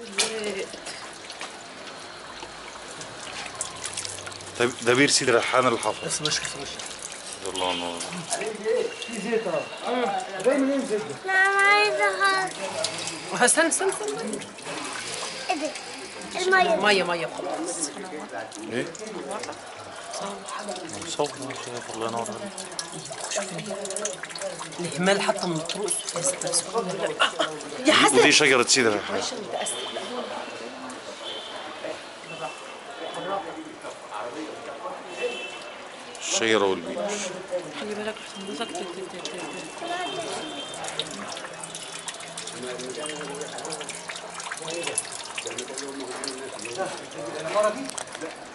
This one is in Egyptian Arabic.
ده ده بيرسي ريحان الحفظ بس مش كيف مش الله ينور لا ما عايزة خالص استنى استنى استنى ايه ده المية ميه ميه خلاص ايه صور يا شيخ الله ينور عليك الهمال حتى من الطرق السفاسة سبحان الله يا حسن ودي شجرة سيد ريحان عشان متأسف لا هو الشجرة والبيت خلي بالك حضرتك ت- ت- ت- ت- المرة دي